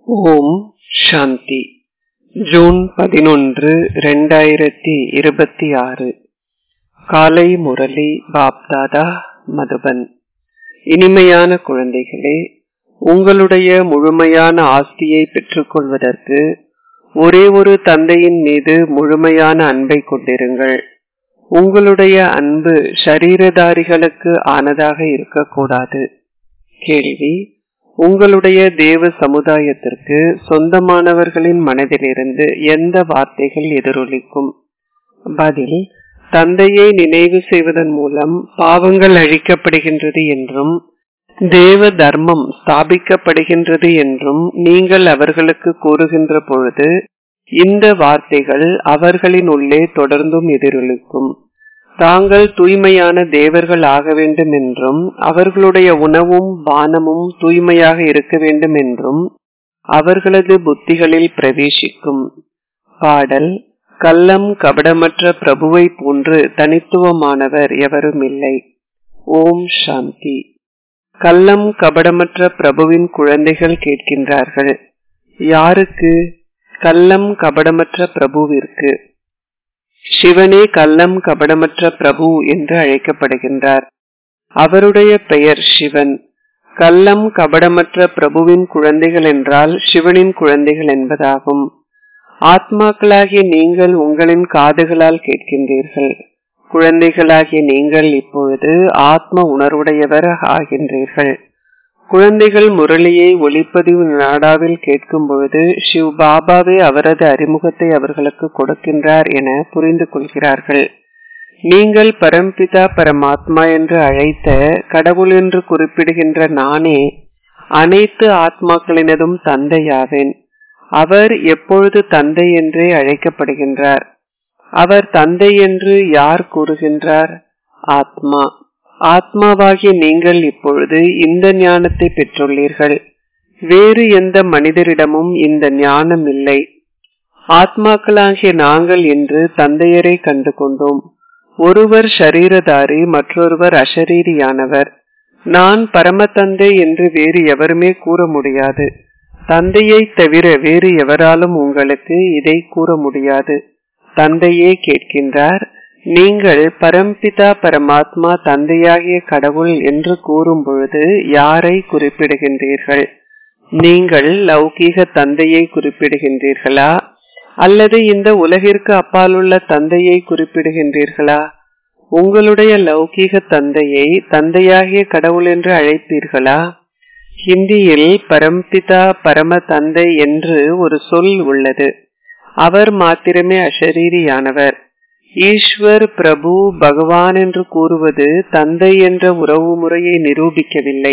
ஓம் சாந்தி June பதினொன்று ரெண்டாயிரத்தி இருபத்தி ஆறு காலை முரளி பாப்தாதா மதுபன் இனிமையான குழந்தைகளே உங்களுடைய முழுமையான ஆஸ்தியை பெற்றுக்கொள்வதற்கு ஒரே ஒரு தந்தையின் மீது முழுமையான அன்பை கொண்டிருங்கள் உங்களுடைய அன்பு ஷரீரதாரிகளுக்கு ஆனதாக இருக்கக்கூடாது கேள்வி உங்களுடைய தேவ சமுதாயத்திற்கு சொந்தமானவர்களின் மனதிலிருந்து எந்த வார்த்தைகள் எதிரொலிக்கும் பதில் தந்தையை நினைவு செய்வதன் மூலம் பாவங்கள் அழிக்கப்படுகின்றது என்றும் தேவ தர்மம் ஸ்தாபிக்கப்படுகின்றது என்றும் நீங்கள் அவர்களுக்கு கூறுகின்ற பொழுது இந்த வார்த்தைகள் அவர்களின் உள்ளே தொடர்ந்தும் எதிரொலிக்கும் தாங்கள் தூய்மையான தேவர்கள் ஆக வேண்டும் என்றும் அவர்களுடைய உணவும் பானமும் தூய்மையாக இருக்க வேண்டும் என்றும் அவர்களது புத்திகளில் பிரவேசிக்கும் பாடல் கள்ளம் கபடமற்ற பிரபுவை போன்று தனித்துவமானவர் எவரும் இல்லை ஓம் சாந்தி கள்ளம் கபடமற்ற பிரபுவின் குழந்தைகள் கேட்கின்றார்கள் யாருக்கு கள்ளம் கபடமற்ற பிரபுவிற்கு சிவனே கள்ளம் கபடமற்ற பிரபு என்று அழைக்கப்படுகின்றார் அவருடைய பெயர் சிவன் கள்ளம் கபடமற்ற பிரபுவின் குழந்தைகள் என்றால் சிவனின் குழந்தைகள் என்பதாகும் ஆத்மாக்களாகிய நீங்கள் உங்களின் காதுகளால் கேட்கின்றீர்கள் குழந்தைகளாகிய நீங்கள் இப்பொழுது ஆத்ம உணர்வுடையவர் ஆகின்றீர்கள் குழந்தைகள் முரளியை ஒளிப்பதிவு நாடாவில் கேட்கும் பொழுது சிவ் பாபாவே அவரது அறிமுகத்தை அவர்களுக்கு கொடுக்கின்றார் என புரிந்து கொள்கிறார்கள் நீங்கள் பரம்பிதா பரமாத்மா என்று அழைத்த கடவுள் என்று குறிப்பிடுகின்ற நானே அனைத்து ஆத்மாக்களினதும் தந்தையாவேன் அவர் எப்பொழுது தந்தை என்றே அழைக்கப்படுகின்றார் அவர் தந்தை என்று யார் கூறுகின்றார் ஆத்மா ஆத்மாவாகிய நீங்கள் இப்பொழுது இந்த ஞானத்தை பெற்றுள்ளீர்கள் வேறு எந்த மனிதரிடமும் இந்த ஞானம் இல்லை ஆத்மாக்களாகிய நாங்கள் என்று தந்தையரை கண்டு கொண்டோம் ஒருவர் ஷரீரதாரி மற்றொருவர் அஷரீரியானவர் நான் பரமதந்தை என்று வேறு எவருமே கூற முடியாது தந்தையை தவிர வேறு எவராலும் உங்களுக்கு இதை கூற முடியாது தந்தையே கேட்கின்றார் நீங்கள் பரம்பிதா பரமாத்மா தந்தையாகிய கடவுள் என்று கூறும் பொழுது யாரை குறிப்பிடுகின்றீர்கள் நீங்கள் லௌகீக தந்தையை குறிப்பிடுகின்றீர்களா அல்லது இந்த உலகிற்கு அப்பாலுள்ள தந்தையை குறிப்பிடுகின்றீர்களா உங்களுடைய லௌகீக தந்தையை தந்தையாகிய கடவுள் என்று அழைப்பீர்களா ஹிந்தியில் பரம்பிதா பரம தந்தை என்று ஒரு சொல் உள்ளது அவர் மாத்திரமே அஷரீரியானவர் ஈஸ்வர் பிரபு பகவான் என்று கூறுவது தந்தை என்ற உறவு முறையை நிரூபிக்கவில்லை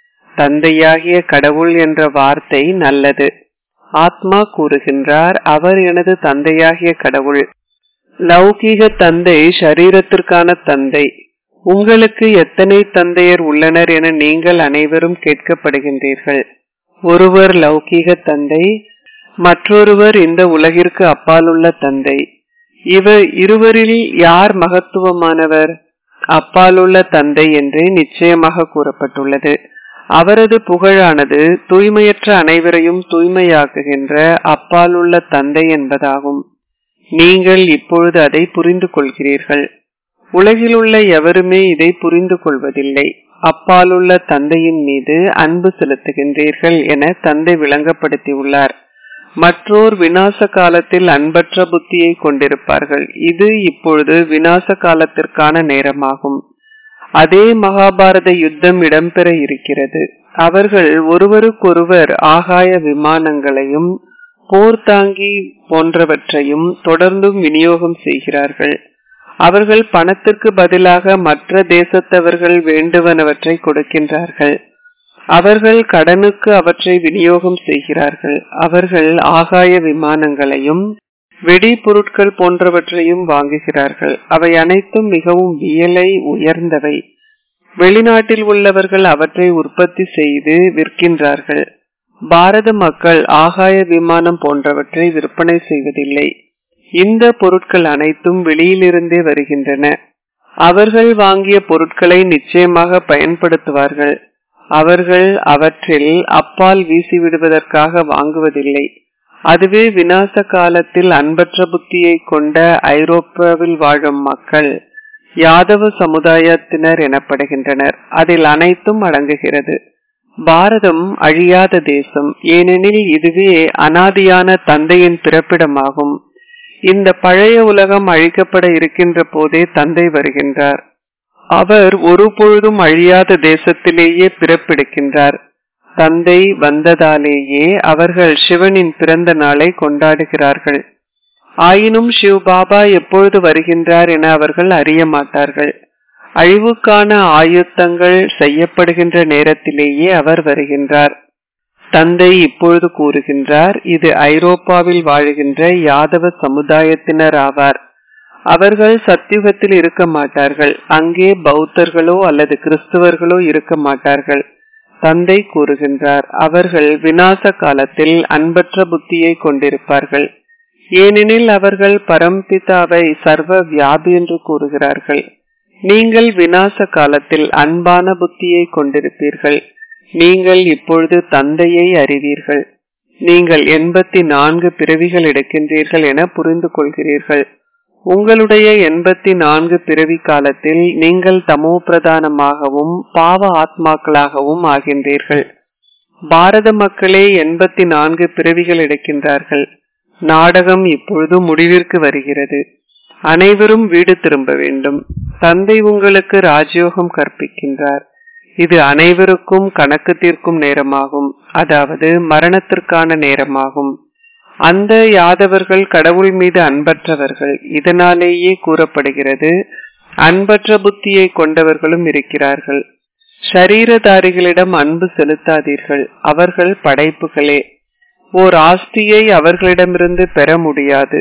தந்தையாகிய கடவுள் என்ற வார்த்தை நல்லது ஆத்மா கூறுகின்றார் அவர் எனது தந்தையாகிய கடவுள் லௌகீக தந்தை ஷரீரத்திற்கான தந்தை உங்களுக்கு எத்தனை தந்தையர் உள்ளனர் என நீங்கள் அனைவரும் கேட்கப்படுகின்றீர்கள் ஒருவர் லௌகீக தந்தை மற்றொருவர் இந்த உலகிற்கு அப்பாலுள்ள தந்தை இவர் இருவரில் யார் மகத்துவமானவர் அப்பாலுள்ள தந்தை என்றே நிச்சயமாக கூறப்பட்டுள்ளது அவரது புகழானது தூய்மையற்ற அனைவரையும் தூய்மையாக்குகின்ற அப்பாலுள்ள தந்தை என்பதாகும் நீங்கள் இப்பொழுது அதை புரிந்து கொள்கிறீர்கள் உலகில் உள்ள எவருமே இதை புரிந்து கொள்வதில்லை அப்பாலுள்ள தந்தையின் மீது அன்பு செலுத்துகின்றீர்கள் என தந்தை விளங்கப்படுத்தியுள்ளார் மற்றோர் வினாச காலத்தில் அன்பற்ற புத்தியை கொண்டிருப்பார்கள் இது இப்பொழுது வினாச காலத்திற்கான நேரமாகும் அதே மகாபாரத யுத்தம் இடம்பெற இருக்கிறது அவர்கள் ஒருவருக்கொருவர் ஆகாய விமானங்களையும் போர்த்தாங்கி போன்றவற்றையும் தொடர்ந்தும் விநியோகம் செய்கிறார்கள் அவர்கள் பணத்திற்கு பதிலாக மற்ற தேசத்தவர்கள் வேண்டுவனவற்றை கொடுக்கின்றார்கள் அவர்கள் கடனுக்கு அவற்றை விநியோகம் செய்கிறார்கள் அவர்கள் ஆகாய விமானங்களையும் வெடி பொருட்கள் போன்றவற்றையும் வாங்குகிறார்கள் அவை அனைத்தும் மிகவும் வியலை உயர்ந்தவை வெளிநாட்டில் உள்ளவர்கள் அவற்றை உற்பத்தி செய்து விற்கின்றார்கள் பாரத மக்கள் ஆகாய விமானம் போன்றவற்றை விற்பனை செய்வதில்லை இந்த பொருட்கள் அனைத்தும் வெளியிலிருந்தே வருகின்றன அவர்கள் வாங்கிய பொருட்களை நிச்சயமாக பயன்படுத்துவார்கள் அவர்கள் அவற்றில் அப்பால் வீசிவிடுவதற்காக வாங்குவதில்லை அதுவே விநாச காலத்தில் அன்பற்ற புத்தியை கொண்ட ஐரோப்பாவில் வாழும் மக்கள் யாதவ சமுதாயத்தினர் எனப்படுகின்றனர் அதில் அனைத்தும் அடங்குகிறது பாரதம் அழியாத தேசம் ஏனெனில் இதுவே அனாதியான தந்தையின் பிறப்பிடமாகும் இந்த பழைய உலகம் அழிக்கப்பட இருக்கின்ற போதே தந்தை வருகின்றார் அவர் ஒரு பொழுதும் அழியாத தேசத்திலேயே பிறப்பெடுக்கின்றார் தந்தை வந்ததாலேயே அவர்கள் சிவனின் பிறந்த நாளை கொண்டாடுகிறார்கள் ஆயினும் சிவ் பாபா எப்பொழுது வருகின்றார் என அவர்கள் அறிய மாட்டார்கள் அழிவுக்கான ஆயுத்தங்கள் செய்யப்படுகின்ற நேரத்திலேயே அவர் வருகின்றார் தந்தை இப்பொழுது கூறுகின்றார் இது ஐரோப்பாவில் வாழுகின்ற யாதவ சமுதாயத்தினர் ஆவார் அவர்கள் சத்தியுகத்தில் இருக்க மாட்டார்கள் அங்கே பௌத்தர்களோ அல்லது கிறிஸ்துவர்களோ இருக்க மாட்டார்கள் தந்தை கூறுகின்றார் அவர்கள் விநாச காலத்தில் அன்பற்ற புத்தியை கொண்டிருப்பார்கள் ஏனெனில் அவர்கள் பரம்பிதாவை சர்வ வியாபி என்று கூறுகிறார்கள் நீங்கள் விநாச காலத்தில் அன்பான புத்தியை கொண்டிருப்பீர்கள் நீங்கள் இப்பொழுது தந்தையை அறிவீர்கள் நீங்கள் எண்பத்தி நான்கு பிறவிகள் எடுக்கின்றீர்கள் என புரிந்து கொள்கிறீர்கள் உங்களுடைய எண்பத்தி நான்கு பிறவி காலத்தில் நீங்கள் தமோ பிரதானமாகவும் பாவ ஆத்மாக்களாகவும் ஆகின்றீர்கள் பாரத மக்களே எண்பத்தி நான்கு பிறவிகள் எடுக்கின்றார்கள் நாடகம் இப்பொழுது முடிவிற்கு வருகிறது அனைவரும் வீடு திரும்ப வேண்டும் தந்தை உங்களுக்கு ராஜயோகம் கற்பிக்கின்றார் இது அனைவருக்கும் கணக்கு தீர்க்கும் நேரமாகும் அதாவது மரணத்திற்கான நேரமாகும் அந்த யாதவர்கள் கடவுள் மீது அன்பற்றவர்கள் இதனாலேயே கூறப்படுகிறது அன்பற்ற புத்தியை கொண்டவர்களும் இருக்கிறார்கள் ஷரீரதாரிகளிடம் அன்பு செலுத்தாதீர்கள் அவர்கள் படைப்புகளே ஓர் ஆஸ்தியை அவர்களிடமிருந்து பெற முடியாது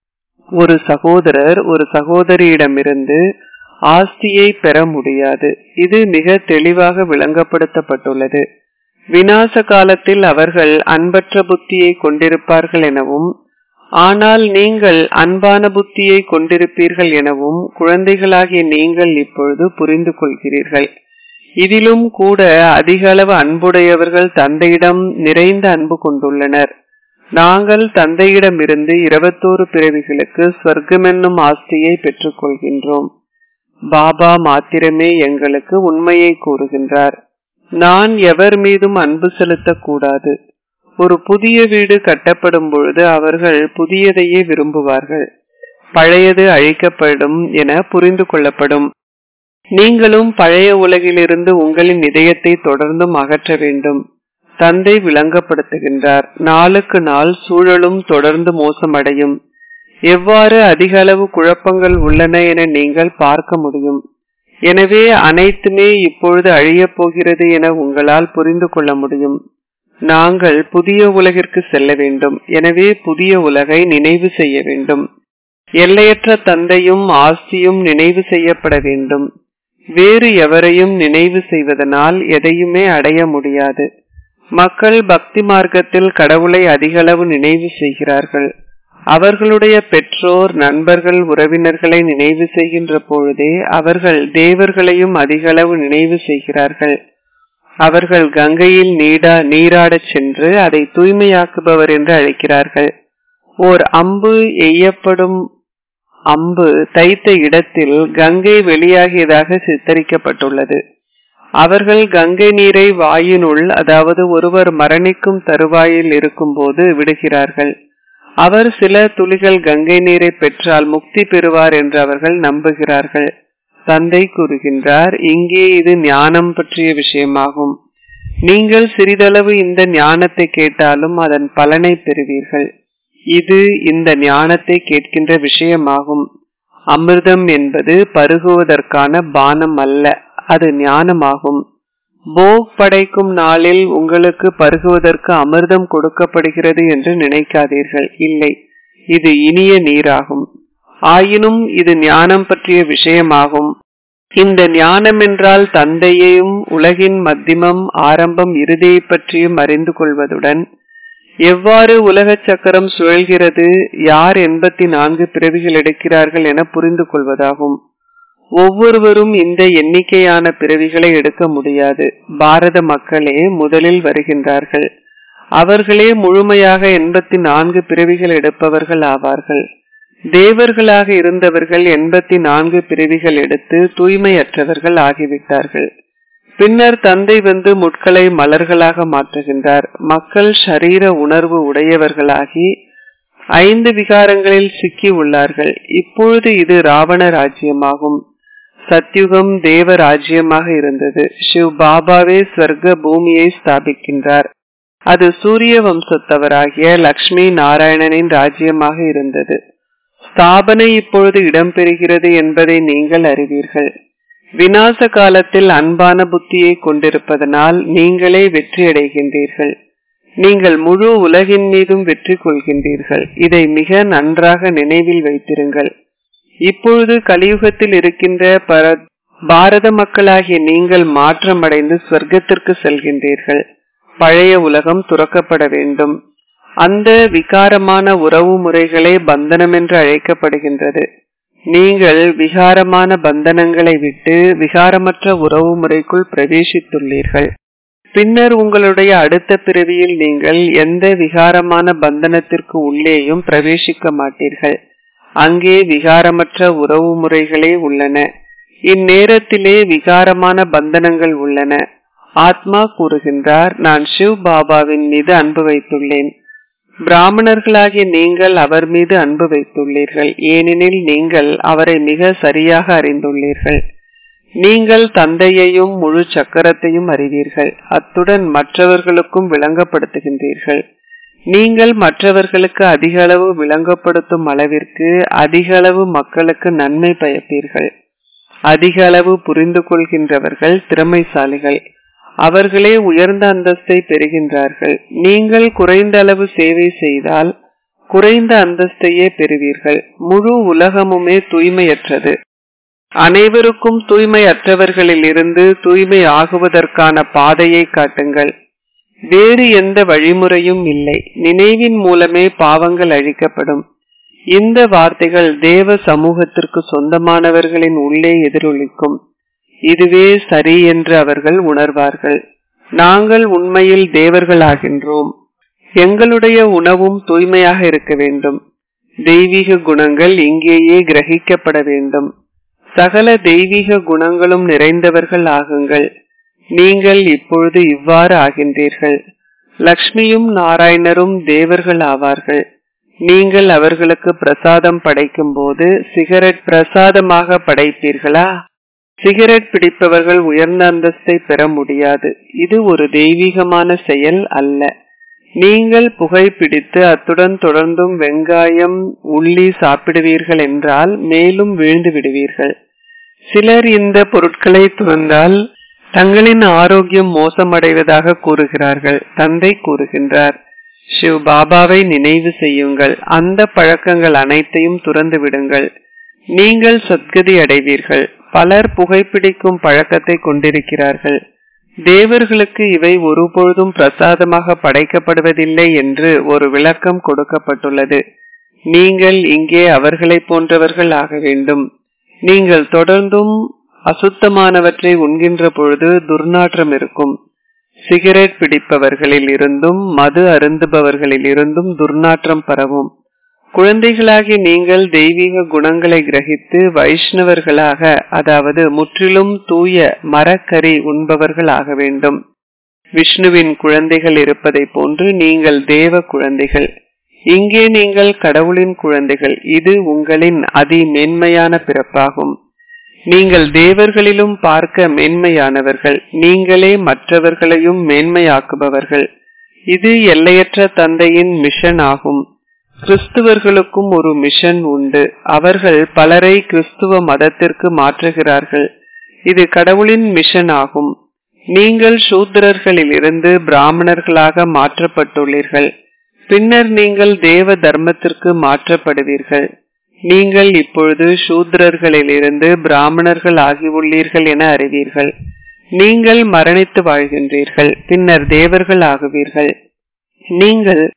ஒரு சகோதரர் ஒரு சகோதரியிடமிருந்து ஆஸ்தியை பெற முடியாது இது மிக தெளிவாக விளங்கப்படுத்தப்பட்டுள்ளது விநாச காலத்தில் அவர்கள் அன்பற்ற புத்தியை கொண்டிருப்பார்கள் எனவும் ஆனால் நீங்கள் அன்பான புத்தியை கொண்டிருப்பீர்கள் எனவும் குழந்தைகளாகிய நீங்கள் இப்பொழுது புரிந்து கொள்கிறீர்கள் இதிலும் கூட அதிக அளவு அன்புடையவர்கள் தந்தையிடம் நிறைந்த அன்பு கொண்டுள்ளனர் நாங்கள் தந்தையிடமிருந்து இருபத்தோரு பிறவிகளுக்கு ஸ்வர்க்கமென்னும் ஆஸ்தியை பெற்றுக் கொள்கின்றோம் பாபா மாத்திரமே எங்களுக்கு உண்மையை கூறுகின்றார் நான் எவர் மீதும் அன்பு செலுத்தக்கூடாது ஒரு புதிய வீடு கட்டப்படும் பொழுது அவர்கள் புதியதையே விரும்புவார்கள் பழையது அழிக்கப்படும் என புரிந்து கொள்ளப்படும் நீங்களும் பழைய உலகிலிருந்து உங்களின் இதயத்தை தொடர்ந்தும் அகற்ற வேண்டும் தந்தை விளங்கப்படுத்துகின்றார் நாளுக்கு நாள் சூழலும் தொடர்ந்து மோசமடையும் எவ்வாறு அதிக அளவு குழப்பங்கள் உள்ளன என நீங்கள் பார்க்க முடியும் எனவே அனைத்துமே இப்பொழுது அழியப் போகிறது என உங்களால் புரிந்து கொள்ள முடியும் நாங்கள் புதிய உலகிற்கு செல்ல வேண்டும் எனவே புதிய உலகை நினைவு செய்ய வேண்டும் எல்லையற்ற தந்தையும் ஆஸ்தியும் நினைவு செய்யப்பட வேண்டும் வேறு எவரையும் நினைவு செய்வதனால் எதையுமே அடைய முடியாது மக்கள் பக்தி மார்க்கத்தில் கடவுளை அதிகளவு நினைவு செய்கிறார்கள் அவர்களுடைய பெற்றோர் நண்பர்கள் உறவினர்களை நினைவு செய்கின்ற பொழுதே அவர்கள் தேவர்களையும் அதிகளவு நினைவு செய்கிறார்கள் அவர்கள் கங்கையில் நீடா நீராடச் சென்று அதை தூய்மையாக்குபவர் என்று அழைக்கிறார்கள் ஓர் அம்பு எய்யப்படும் அம்பு தைத்த இடத்தில் கங்கை வெளியாகியதாக சித்தரிக்கப்பட்டுள்ளது அவர்கள் கங்கை நீரை வாயினுள் அதாவது ஒருவர் மரணிக்கும் தருவாயில் இருக்கும்போது விடுகிறார்கள் அவர் சில துளிகள் கங்கை நீரை பெற்றால் முக்தி பெறுவார் என்று அவர்கள் நம்புகிறார்கள் தந்தை கூறுகின்றார் இங்கே இது ஞானம் பற்றிய விஷயமாகும் நீங்கள் சிறிதளவு இந்த ஞானத்தை கேட்டாலும் அதன் பலனை பெறுவீர்கள் இது இந்த ஞானத்தை கேட்கின்ற விஷயமாகும் அமிர்தம் என்பது பருகுவதற்கான பானம் அல்ல அது ஞானமாகும் போக் படைக்கும் நாளில் உங்களுக்கு பருகுவதற்கு அமிர்தம் கொடுக்கப்படுகிறது என்று நினைக்காதீர்கள் இல்லை இது இனிய நீராகும் ஆயினும் இது ஞானம் பற்றிய விஷயமாகும் இந்த ஞானம் என்றால் தந்தையையும் உலகின் மத்தியமம் ஆரம்பம் இறுதியை பற்றியும் அறிந்து கொள்வதுடன் எவ்வாறு உலக சக்கரம் சுழல்கிறது யார் எண்பத்தி நான்கு பிறவிகள் எடுக்கிறார்கள் என புரிந்து கொள்வதாகும் ஒவ்வொருவரும் இந்த எண்ணிக்கையான பிறவிகளை எடுக்க முடியாது பாரத மக்களே முதலில் வருகின்றார்கள் அவர்களே முழுமையாக எண்பத்தி நான்கு பிறவிகள் எடுப்பவர்கள் ஆவார்கள் தேவர்களாக இருந்தவர்கள் எண்பத்தி நான்கு பிறவிகள் எடுத்து தூய்மையற்றவர்கள் ஆகிவிட்டார்கள் பின்னர் தந்தை வந்து முட்களை மலர்களாக மாற்றுகின்றார் மக்கள் ஷரீர உணர்வு உடையவர்களாகி ஐந்து விகாரங்களில் சிக்கி உள்ளார்கள் இப்பொழுது இது ராவண ராஜ்யமாகும் சத்யுகம் தேவ ராஜ்யமாக இருந்தது சிவ் பாபாவே ஸ்வர்க்க பூமியை ஸ்தாபிக்கின்றார் அது சூரிய வம்சத்தவராகிய லக்ஷ்மி நாராயணனின் ராஜ்யமாக இருந்தது ஸ்தாபனை இப்பொழுது இடம்பெறுகிறது என்பதை நீங்கள் அறிவீர்கள் விநாச காலத்தில் அன்பான புத்தியை கொண்டிருப்பதனால் நீங்களே வெற்றியடைகின்றீர்கள் நீங்கள் முழு உலகின் மீதும் வெற்றி கொள்கின்றீர்கள் இதை மிக நன்றாக நினைவில் வைத்திருங்கள் இப்பொழுது கலியுகத்தில் இருக்கின்ற பர பாரத மக்களாகிய நீங்கள் மாற்றமடைந்து ஸ்வர்க்கத்திற்கு செல்கின்றீர்கள் பழைய உலகம் துறக்கப்பட வேண்டும் அந்த விகாரமான உறவு முறைகளே பந்தனம் என்று அழைக்கப்படுகின்றது நீங்கள் விகாரமான பந்தனங்களை விட்டு விகாரமற்ற உறவு முறைக்குள் பிரவேசித்துள்ளீர்கள் பின்னர் உங்களுடைய அடுத்த பிறவியில் நீங்கள் எந்த விகாரமான பந்தனத்திற்கு உள்ளேயும் பிரவேசிக்க மாட்டீர்கள் அங்கே விகாரமற்ற உறவு முறைகளே உள்ளன இந்நேரத்திலே விகாரமான பந்தனங்கள் உள்ளன ஆத்மா கூறுகின்றார் நான் சிவ் பாபாவின் மீது அன்பு வைத்துள்ளேன் பிராமணர்களாகிய நீங்கள் அவர் மீது அன்பு வைத்துள்ளீர்கள் ஏனெனில் நீங்கள் அவரை மிக சரியாக அறிந்துள்ளீர்கள் நீங்கள் தந்தையையும் முழு சக்கரத்தையும் அறிவீர்கள் அத்துடன் மற்றவர்களுக்கும் விளங்கப்படுத்துகின்றீர்கள் நீங்கள் மற்றவர்களுக்கு அதிக அளவு விளங்கப்படுத்தும் அளவிற்கு அதிக அளவு மக்களுக்கு நன்மை பயப்பீர்கள் அதிக அளவு புரிந்து கொள்கின்றவர்கள் திறமைசாலிகள் அவர்களே உயர்ந்த அந்தஸ்தை பெறுகின்றார்கள் நீங்கள் குறைந்த அளவு சேவை செய்தால் குறைந்த அந்தஸ்தையே பெறுவீர்கள் முழு உலகமுமே தூய்மையற்றது அனைவருக்கும் தூய்மையற்றவர்களில் இருந்து தூய்மை ஆகுவதற்கான பாதையை காட்டுங்கள் வேறு எந்த வழிமுறையும் இல்லை நினைவின் மூலமே பாவங்கள் அழிக்கப்படும் இந்த வார்த்தைகள் தேவ சமூகத்திற்கு சொந்தமானவர்களின் உள்ளே எதிரொலிக்கும் இதுவே சரி என்று அவர்கள் உணர்வார்கள் நாங்கள் உண்மையில் தேவர்களாகின்றோம் எங்களுடைய உணவும் தூய்மையாக இருக்க வேண்டும் தெய்வீக குணங்கள் இங்கேயே கிரகிக்கப்பட வேண்டும் சகல தெய்வீக குணங்களும் நிறைந்தவர்கள் ஆகுங்கள் நீங்கள் இப்பொழுது இவ்வாறு ஆகின்றீர்கள் லக்ஷ்மியும் நாராயணரும் தேவர்கள் ஆவார்கள் நீங்கள் அவர்களுக்கு பிரசாதம் படைக்கும் போது சிகரெட் பிரசாதமாக படைப்பீர்களா சிகரெட் பிடிப்பவர்கள் உயர்ந்த அந்தஸ்தை பெற முடியாது இது ஒரு தெய்வீகமான செயல் அல்ல நீங்கள் புகை பிடித்து அத்துடன் தொடர்ந்தும் வெங்காயம் உள்ளி சாப்பிடுவீர்கள் என்றால் மேலும் வீழ்ந்து விடுவீர்கள் சிலர் இந்த பொருட்களை துறந்தால் தங்களின் ஆரோக்கியம் மோசமடைவதாக கூறுகிறார்கள் தந்தை கூறுகின்றார் சிவ் பாபாவை நினைவு செய்யுங்கள் அந்த பழக்கங்கள் அனைத்தையும் துறந்து விடுங்கள் நீங்கள் சத்கதி அடைவீர்கள் பலர் புகைப்பிடிக்கும் பழக்கத்தை கொண்டிருக்கிறார்கள் தேவர்களுக்கு இவை ஒருபொழுதும் பிரசாதமாக படைக்கப்படுவதில்லை என்று ஒரு விளக்கம் கொடுக்கப்பட்டுள்ளது நீங்கள் இங்கே அவர்களை போன்றவர்கள் ஆக வேண்டும் நீங்கள் தொடர்ந்தும் அசுத்தமானவற்றை உண்கின்ற பொழுது துர்நாற்றம் இருக்கும் சிகரெட் பிடிப்பவர்களில் இருந்தும் மது அருந்துபவர்களில் இருந்தும் துர்நாற்றம் பரவும் குழந்தைகளாகி நீங்கள் தெய்வீக குணங்களை கிரகித்து வைஷ்ணவர்களாக அதாவது முற்றிலும் தூய மரக்கறி உண்பவர்கள் ஆக வேண்டும் விஷ்ணுவின் குழந்தைகள் இருப்பதை போன்று நீங்கள் தேவ குழந்தைகள் இங்கே நீங்கள் கடவுளின் குழந்தைகள் இது உங்களின் அதி மேன்மையான பிறப்பாகும் நீங்கள் தேவர்களிலும் பார்க்க மேன்மையானவர்கள் நீங்களே மற்றவர்களையும் மேன்மையாக்குபவர்கள் இது எல்லையற்ற தந்தையின் மிஷன் ஆகும் கிறிஸ்துவர்களுக்கும் ஒரு மிஷன் உண்டு அவர்கள் பலரை கிறிஸ்துவ மதத்திற்கு மாற்றுகிறார்கள் இது கடவுளின் மிஷன் ஆகும் நீங்கள் சூத்திரர்களில் இருந்து பிராமணர்களாக மாற்றப்பட்டுள்ளீர்கள் பின்னர் நீங்கள் தேவ தர்மத்திற்கு மாற்றப்படுவீர்கள் நீங்கள் இப்பொழுது சூத்திரர்களில் இருந்து பிராமணர்கள் ஆகியுள்ளீர்கள் என அறிவீர்கள் நீங்கள் மரணித்து வாழ்கின்றீர்கள் பின்னர் தேவர்கள் ஆகுவீர்கள் நீங்கள்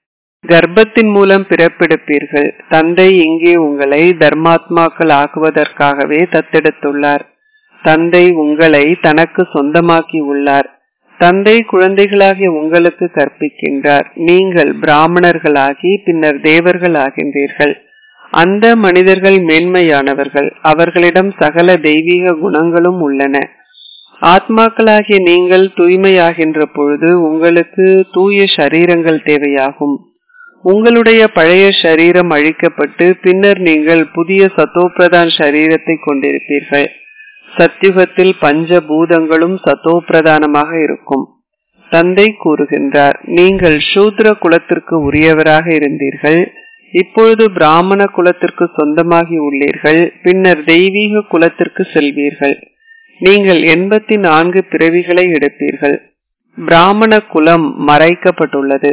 கர்ப்பத்தின் மூலம் பிறப்பெடுப்பீர்கள் தந்தை இங்கே உங்களை தர்மாத்மாக்கள் ஆக்குவதற்காகவே தத்தெடுத்துள்ளார் தந்தை உங்களை தனக்கு சொந்தமாக்கி உள்ளார் தந்தை குழந்தைகளாகிய உங்களுக்கு கற்பிக்கின்றார் நீங்கள் பிராமணர்களாகி பின்னர் தேவர்கள் ஆகின்றீர்கள் அந்த மனிதர்கள் மேன்மையானவர்கள் அவர்களிடம் சகல தெய்வீக குணங்களும் உள்ளன ஆத்மாக்களாகிய நீங்கள் தூய்மையாகின்ற பொழுது உங்களுக்கு தூய சரீரங்கள் தேவையாகும் உங்களுடைய பழைய சரீரம் அழிக்கப்பட்டு பின்னர் நீங்கள் புதிய சத்தோப்பிரதான் சரீரத்தை கொண்டிருப்பீர்கள் சத்யுகத்தில் பஞ்ச பூதங்களும் சத்தோப்பிரதானமாக இருக்கும் தந்தை கூறுகின்றார் நீங்கள் சூத்ர குலத்திற்கு உரியவராக இருந்தீர்கள் இப்பொழுது பிராமண குலத்திற்கு சொந்தமாகி உள்ளீர்கள் பின்னர் தெய்வீக குலத்திற்கு செல்வீர்கள் நீங்கள் எண்பத்தி நான்கு பிறவிகளை எடுப்பீர்கள் பிராமண குலம் மறைக்கப்பட்டுள்ளது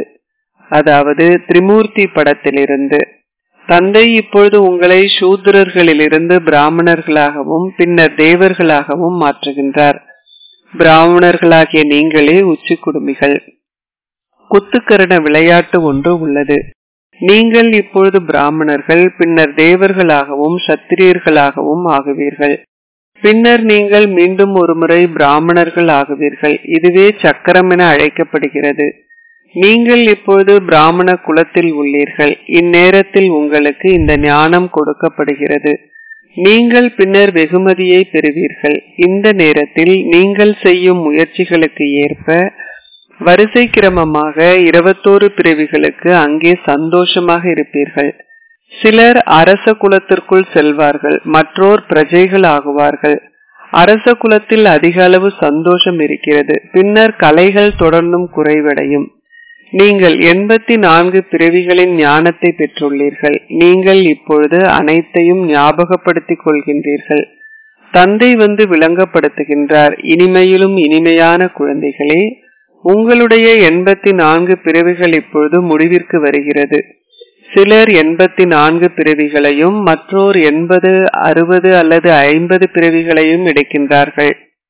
அதாவது திரிமூர்த்தி படத்திலிருந்து தந்தை இப்பொழுது உங்களை சூத்திரர்களிலிருந்து பிராமணர்களாகவும் பின்னர் தேவர்களாகவும் மாற்றுகின்றார் பிராமணர்களாகிய நீங்களே உச்சி குடுமிகள் குத்துக்கரண விளையாட்டு ஒன்று உள்ளது நீங்கள் இப்பொழுது பிராமணர்கள் பின்னர் தேவர்களாகவும் சத்திரியர்களாகவும் ஆகுவீர்கள் பின்னர் நீங்கள் மீண்டும் ஒருமுறை பிராமணர்கள் ஆகுவீர்கள் இதுவே சக்கரம் என அழைக்கப்படுகிறது நீங்கள் இப்பொழுது பிராமண குலத்தில் உள்ளீர்கள் இந்நேரத்தில் உங்களுக்கு இந்த ஞானம் கொடுக்கப்படுகிறது நீங்கள் பின்னர் வெகுமதியை பெறுவீர்கள் இந்த நேரத்தில் நீங்கள் செய்யும் முயற்சிகளுக்கு ஏற்ப வரிசை கிரமமாக இருபத்தோரு பிறவிகளுக்கு அங்கே சந்தோஷமாக இருப்பீர்கள் சிலர் அரச குலத்திற்குள் செல்வார்கள் மற்றோர் பிரஜைகள் ஆகுவார்கள் அரச குலத்தில் அதிக அளவு சந்தோஷம் இருக்கிறது பின்னர் கலைகள் தொடர்ந்தும் குறைவடையும் நீங்கள் எண்பத்தி நான்கு பிறவிகளின் ஞானத்தை பெற்றுள்ளீர்கள் நீங்கள் இப்பொழுது அனைத்தையும் ஞாபகப்படுத்திக் கொள்கின்றீர்கள் தந்தை வந்து விளங்கப்படுத்துகின்றார் இனிமையிலும் இனிமையான குழந்தைகளே உங்களுடைய எண்பத்தி நான்கு பிறவிகள் இப்பொழுது முடிவிற்கு வருகிறது சிலர் எண்பத்தி நான்கு பிறவிகளையும் மற்றோர் எண்பது அறுபது அல்லது ஐம்பது பிறவிகளையும் எடுக்கின்றார்கள்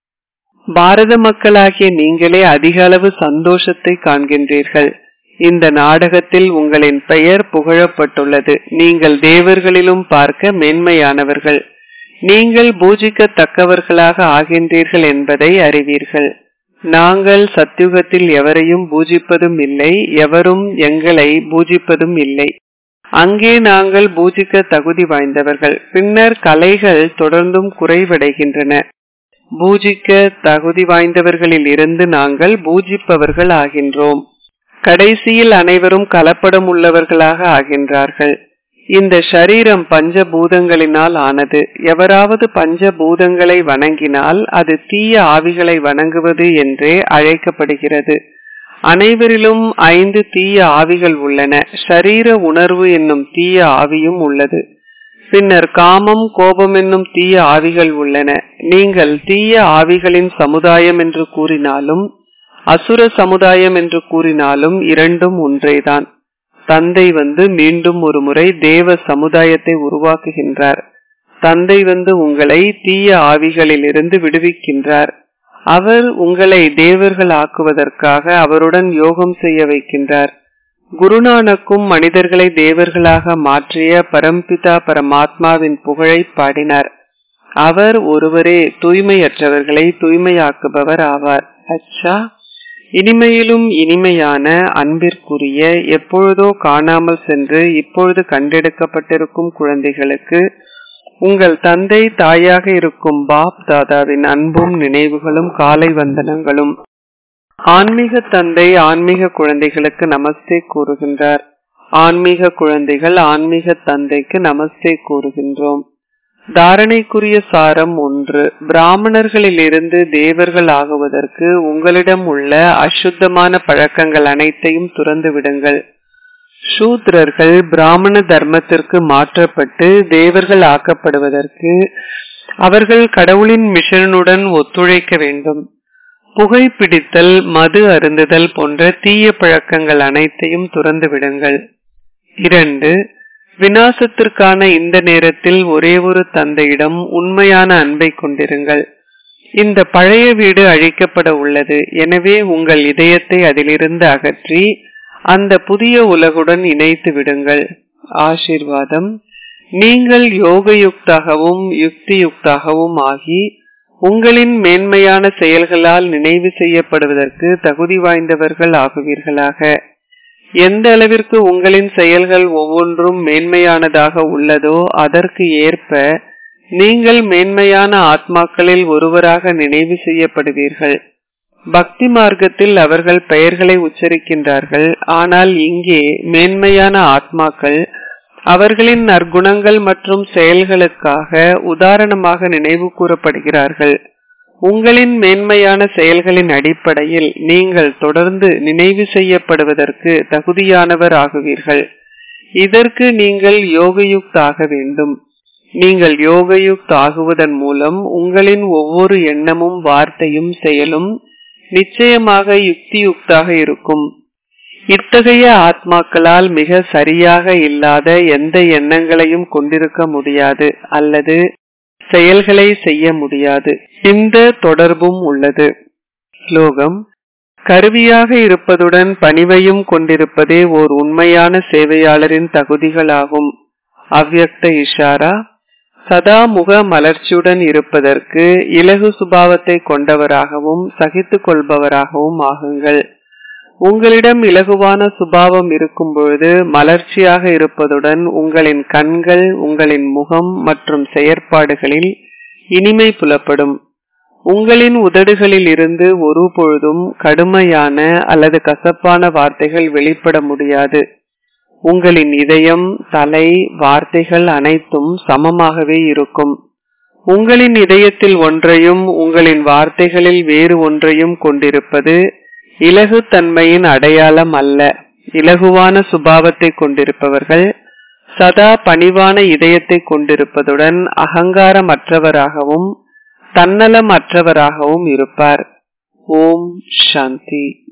பாரத மக்களாகிய நீங்களே அதிக அளவு சந்தோஷத்தை காண்கின்றீர்கள் இந்த நாடகத்தில் உங்களின் பெயர் புகழப்பட்டுள்ளது நீங்கள் தேவர்களிலும் பார்க்க மேன்மையானவர்கள் நீங்கள் பூஜிக்கத்தக்கவர்களாக ஆகின்றீர்கள் என்பதை அறிவீர்கள் நாங்கள் சத்தியுகத்தில் எவரையும் பூஜிப்பதும் இல்லை எவரும் எங்களை பூஜிப்பதும் இல்லை அங்கே நாங்கள் பூஜிக்க தகுதி வாய்ந்தவர்கள் பின்னர் கலைகள் தொடர்ந்தும் குறைவடைகின்றன பூஜிக்க தகுதி வாய்ந்தவர்களில் இருந்து நாங்கள் பூஜிப்பவர்கள் ஆகின்றோம் கடைசியில் அனைவரும் கலப்படம் உள்ளவர்களாக ஆகின்றார்கள் இந்த சரீரம் பஞ்சபூதங்களினால் ஆனது எவராவது பஞ்சபூதங்களை வணங்கினால் அது தீய ஆவிகளை வணங்குவது என்றே அழைக்கப்படுகிறது அனைவரிலும் ஐந்து தீய ஆவிகள் உள்ளன ஷரீர உணர்வு என்னும் தீய ஆவியும் உள்ளது பின்னர் காமம் கோபம் என்னும் தீய ஆவிகள் உள்ளன நீங்கள் தீய ஆவிகளின் சமுதாயம் என்று கூறினாலும் அசுர சமுதாயம் என்று கூறினாலும் இரண்டும் ஒன்றேதான் தந்தை வந்து மீண்டும் ஒரு முறை தேவ சமுதாயத்தை உருவாக்குகின்றார் தந்தை வந்து உங்களை தீய ஆவிகளிலிருந்து விடுவிக்கின்றார் அவர் உங்களை தேவர்கள் ஆக்குவதற்காக அவருடன் யோகம் செய்ய வைக்கின்றார் குருநானக்கும் மனிதர்களை தேவர்களாக மாற்றிய பரம்பிதா பரமாத்மாவின் புகழை பாடினார் அவர் ஒருவரே தூய்மையற்றவர்களை தூய்மையாக்குபவர் ஆவார் அச்சா இனிமையிலும் இனிமையான அன்பிற்குரிய எப்பொழுதோ காணாமல் சென்று இப்பொழுது கண்டெடுக்கப்பட்டிருக்கும் குழந்தைகளுக்கு உங்கள் தந்தை தாயாக இருக்கும் பாப் தாதாவின் அன்பும் நினைவுகளும் காலை வந்தனங்களும் ஆன்மீக தந்தை ஆன்மீக குழந்தைகளுக்கு நமஸ்தே கூறுகின்றார் ஆன்மீக குழந்தைகள் ஆன்மீக தந்தைக்கு நமஸ்தே கூறுகின்றோம் தாரணைக்குரிய சாரம் ஒன்று பிராமணர்களிலிருந்து தேவர்கள் ஆகுவதற்கு உங்களிடம் உள்ள அசுத்தமான பழக்கங்கள் அனைத்தையும் துறந்து விடுங்கள் சூத்ரர்கள் பிராமண தர்மத்திற்கு மாற்றப்பட்டு தேவர்கள் ஆக்கப்படுவதற்கு அவர்கள் கடவுளின் மிஷனுடன் ஒத்துழைக்க வேண்டும் புகைப்பிடித்தல் மது அருந்துதல் போன்ற தீய பழக்கங்கள் அனைத்தையும் துறந்து விடுங்கள் இரண்டு வினாசத்திற்கான இந்த நேரத்தில் ஒரே ஒரு தந்தையிடம் உண்மையான அன்பை கொண்டிருங்கள் இந்த பழைய வீடு அழிக்கப்பட உள்ளது எனவே உங்கள் இதயத்தை அதிலிருந்து அகற்றி அந்த புதிய உலகுடன் இணைத்து விடுங்கள் ஆசிர்வாதம் நீங்கள் யோகயுக்தாகவும் யுக்தியுக்தாகவும் ஆகி உங்களின் மேன்மையான செயல்களால் நினைவு செய்யப்படுவதற்கு தகுதி வாய்ந்தவர்கள் ஆகுவீர்களாக எந்த அளவிற்கு உங்களின் செயல்கள் ஒவ்வொன்றும் மேன்மையானதாக உள்ளதோ அதற்கு ஏற்ப நீங்கள் மேன்மையான ஆத்மாக்களில் ஒருவராக நினைவு செய்யப்படுவீர்கள் பக்தி மார்க்கத்தில் அவர்கள் பெயர்களை உச்சரிக்கின்றார்கள் ஆனால் இங்கே மேன்மையான ஆத்மாக்கள் அவர்களின் நற்குணங்கள் மற்றும் செயல்களுக்காக உதாரணமாக நினைவு கூறப்படுகிறார்கள் உங்களின் மேன்மையான செயல்களின் அடிப்படையில் நீங்கள் தொடர்ந்து நினைவு செய்யப்படுவதற்கு தகுதியானவர் ஆகுவீர்கள் இதற்கு நீங்கள் யோகயுக்த் ஆக வேண்டும் நீங்கள் யோகயுக்த் ஆகுவதன் மூலம் உங்களின் ஒவ்வொரு எண்ணமும் வார்த்தையும் செயலும் நிச்சயமாக யுக்தியுக்தாக இருக்கும் இத்தகைய ஆத்மாக்களால் மிக சரியாக இல்லாத எந்த எண்ணங்களையும் கொண்டிருக்க முடியாது அல்லது செயல்களை செய்ய முடியாது இந்த தொடர்பும் உள்ளது ஸ்லோகம் கருவியாக இருப்பதுடன் பணிவையும் கொண்டிருப்பதே ஓர் உண்மையான சேவையாளரின் தகுதிகளாகும் அவ்யக்த இஷாரா சதா முக மலர்ச்சியுடன் இருப்பதற்கு இலகு சுபாவத்தை கொண்டவராகவும் சகித்து கொள்பவராகவும் ஆகுங்கள் உங்களிடம் இலகுவான சுபாவம் இருக்கும் பொழுது மலர்ச்சியாக இருப்பதுடன் உங்களின் கண்கள் உங்களின் முகம் மற்றும் செயற்பாடுகளில் இனிமை புலப்படும் உங்களின் உதடுகளில் இருந்து ஒரு பொழுதும் கடுமையான அல்லது கசப்பான வார்த்தைகள் வெளிப்பட முடியாது உங்களின் இதயம் தலை வார்த்தைகள் அனைத்தும் சமமாகவே இருக்கும் உங்களின் இதயத்தில் ஒன்றையும் உங்களின் வார்த்தைகளில் வேறு ஒன்றையும் கொண்டிருப்பது இலகு தன்மையின் அடையாளம் அல்ல இலகுவான சுபாவத்தை கொண்டிருப்பவர்கள் சதா பணிவான இதயத்தை கொண்டிருப்பதுடன் அகங்காரமற்றவராகவும் தன்னலமற்றவராகவும் இருப்பார் ஓம் சாந்தி